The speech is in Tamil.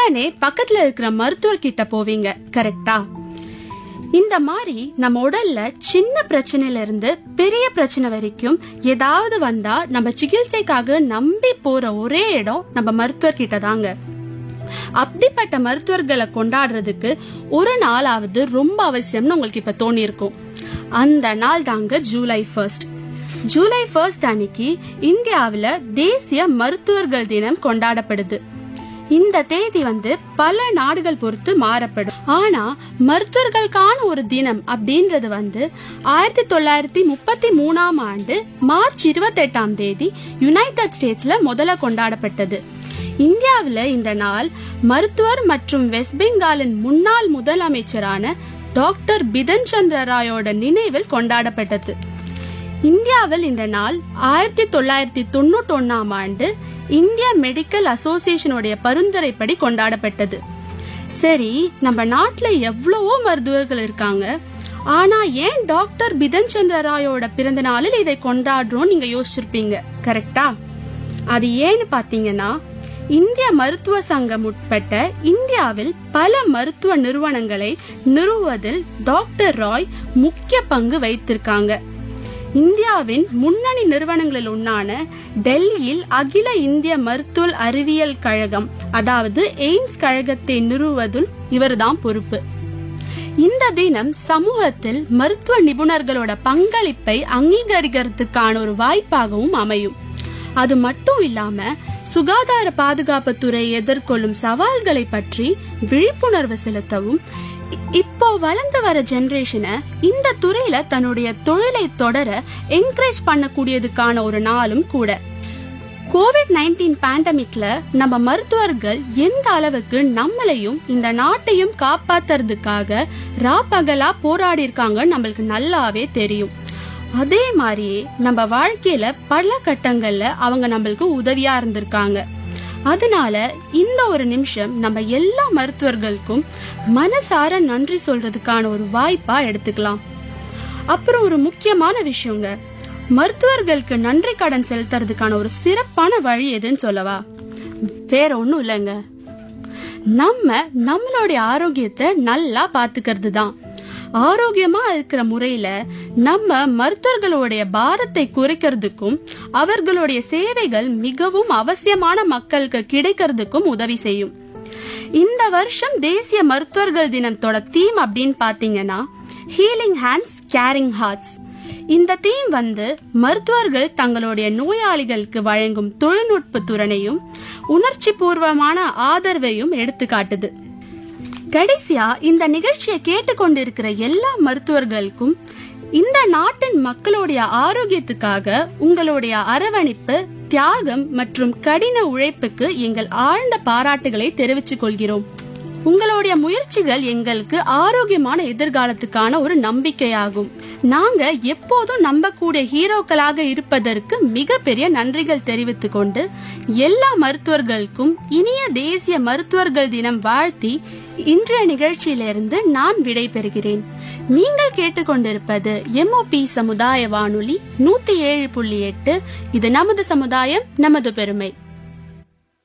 உடனே பக்கத்துல இருக்கிற மருத்துவர் கிட்ட போவீங்க கரெக்டா இந்த மாதிரி நம்ம உடல்ல சின்ன பிரச்சனையில இருந்து பெரிய பிரச்சனை வரைக்கும் ஏதாவது வந்தா நம்ம சிகிச்சைக்காக நம்பி போற ஒரே இடம் நம்ம மருத்துவர் கிட்ட தாங்க அப்படிப்பட்ட மருத்துவர்களை கொண்டாடுறதுக்கு ஒரு நாளாவது ரொம்ப அவசியம்னு உங்களுக்கு இப்ப தோணி இருக்கும் அந்த நாள் தாங்க ஜூலை ஃபர்ஸ்ட் ஜூலை ஃபர்ஸ்ட் அன்னைக்கு இந்தியாவுல தேசிய மருத்துவர்கள் தினம் கொண்டாடப்படுது இந்த தேதி வந்து பல நாடுகள் பொறுத்து மாறப்படும் ஆனா மருத்துவர்களுக்கான ஒரு தினம் அப்படின்றது வந்து ஆயிரத்தி தொள்ளாயிரத்தி முப்பத்தி மூணாம் ஆண்டு மார்ச் இருபத்தெட்டாம் தேதி யுனைடெட் ஸ்டேட்ஸ்ல முதல்ல கொண்டாடப்பட்டது இந்தியாவில் இந்த நாள் மருத்துவர் மற்றும் வெஸ்ட் பெங்காலின் முன்னாள் முதலமைச்சரான டாக்டர் பிதன் சந்திர ராயோட நினைவில் கொண்டாடப்பட்டது இந்தியாவில் இந்த நாள் ஆயிரத்தி தொள்ளாயிரத்தி தொண்ணூத்தி ஒன்னாம் ஆண்டு இந்திய மெடிக்கல் அசோசியேஷனுடைய பரிந்துரைப்படி கொண்டாடப்பட்டது சரி நம்ம நாட்டுல எவ்வளவோ மருத்துவர்கள் இருக்காங்க ஆனா ஏன் டாக்டர் பிதன் சந்திர ராயோட பிறந்த நாளில் இதை கொண்டாடுறோம் நீங்க யோசிச்சிருப்பீங்க கரெக்டா அது ஏன்னு பாத்தீங்கன்னா இந்திய மருத்துவ சங்கம் உட்பட்ட இந்தியாவில் பல மருத்துவ நிறுவனங்களை நிறுவுவதில் டாக்டர் ராய் முக்கிய பங்கு வைத்திருக்காங்க இந்தியாவின் முன்னணி நிறுவனங்களில் ஒன்றான டெல்லியில் அகில இந்திய மருத்துவ அறிவியல் கழகம் அதாவது எய்ம்ஸ் கழகத்தை நிறுவுவதில் இவர்தான் பொறுப்பு இந்த தினம் சமூகத்தில் மருத்துவ நிபுணர்களோட பங்களிப்பை அங்கீகரிக்கிறதுக்கான ஒரு வாய்ப்பாகவும் அமையும் அது மட்டும் இல்லாம சுகாதார பாதுகாப்பு துறை எதிர்கொள்ளும் சவால்களை பற்றி விழிப்புணர்வு செலுத்தவும் இப்போ வளர்ந்து வர ஜெனரேஷனை இந்த துறையில தன்னுடைய தொழிலை தொடர என்கரேஜ் பண்ணக்கூடியதுக்கான ஒரு நாளும் கூட கோவிட் நைன்டீன் பேண்டமிக்ல நம்ம மருத்துவர்கள் எந்த அளவுக்கு நம்மளையும் இந்த நாட்டையும் காப்பாத்துறதுக்காக ராப்பகலா போராடி இருக்காங்க நம்மளுக்கு நல்லாவே தெரியும் அதே மாதிரியே நம்ம வாழ்க்கையில பல கட்டங்கள்ல அவங்க நம்மளுக்கு உதவியா இருந்திருக்காங்க அதனால இந்த ஒரு நிமிஷம் நம்ம எல்லா மருத்துவர்களுக்கும் மனசார நன்றி சொல்றதுக்கான ஒரு வாய்ப்பா எடுத்துக்கலாம் அப்புறம் ஒரு முக்கியமான விஷயங்க மருத்துவர்களுக்கு நன்றி கடன் செலுத்துறதுக்கான ஒரு சிறப்பான வழி எதுன்னு சொல்லவா வேற ஒண்ணும் இல்லைங்க நம்ம நம்மளுடைய ஆரோக்கியத்தை நல்லா பாத்துக்கிறது தான் ஆரோக்கியமா இருக்கிற முறையில நம்ம மருத்துவர்களுடைய பாரத்தை குறைக்கிறதுக்கும் அவர்களுடைய சேவைகள் மிகவும் அவசியமான மக்களுக்கு கிடைக்கிறதுக்கும் உதவி செய்யும் இந்த வருஷம் தேசிய மருத்துவர்கள் தினத்தோட தீம் அப்படின்னு பாத்தீங்கன்னா ஹீலிங் ஹேண்ட்ஸ் கேரிங் ஹார்ட்ஸ் இந்த தீம் வந்து மருத்துவர்கள் தங்களுடைய நோயாளிகளுக்கு வழங்கும் தொழில்நுட்ப துறனையும் உணர்ச்சி பூர்வமான ஆதரவையும் எடுத்து காட்டுது கடைசியா இந்த நிகழ்ச்சியை கேட்டுக்கொண்டிருக்கிற எல்லா மருத்துவர்களுக்கும் இந்த நாட்டின் மக்களுடைய ஆரோக்கியத்துக்காக உங்களுடைய அரவணைப்பு தியாகம் மற்றும் கடின உழைப்புக்கு எங்கள் ஆழ்ந்த பாராட்டுகளை தெரிவித்துக் கொள்கிறோம் உங்களுடைய முயற்சிகள் எங்களுக்கு ஆரோக்கியமான எதிர்காலத்துக்கான ஒரு நம்பிக்கையாகும் நாங்க எப்போதும் நம்பக்கூடிய ஹீரோக்களாக இருப்பதற்கு மிகப்பெரிய நன்றிகள் தெரிவித்துக் கொண்டு எல்லா மருத்துவர்களுக்கும் இனிய தேசிய மருத்துவர்கள் தினம் வாழ்த்தி இன்றைய நிகழ்ச்சியிலிருந்து நான் விடை பெறுகிறேன் நீங்கள் கேட்டுக்கொண்டிருப்பது எம்ஓபி சமுதாய வானொலி நூத்தி ஏழு புள்ளி எட்டு இது நமது சமுதாயம் நமது பெருமை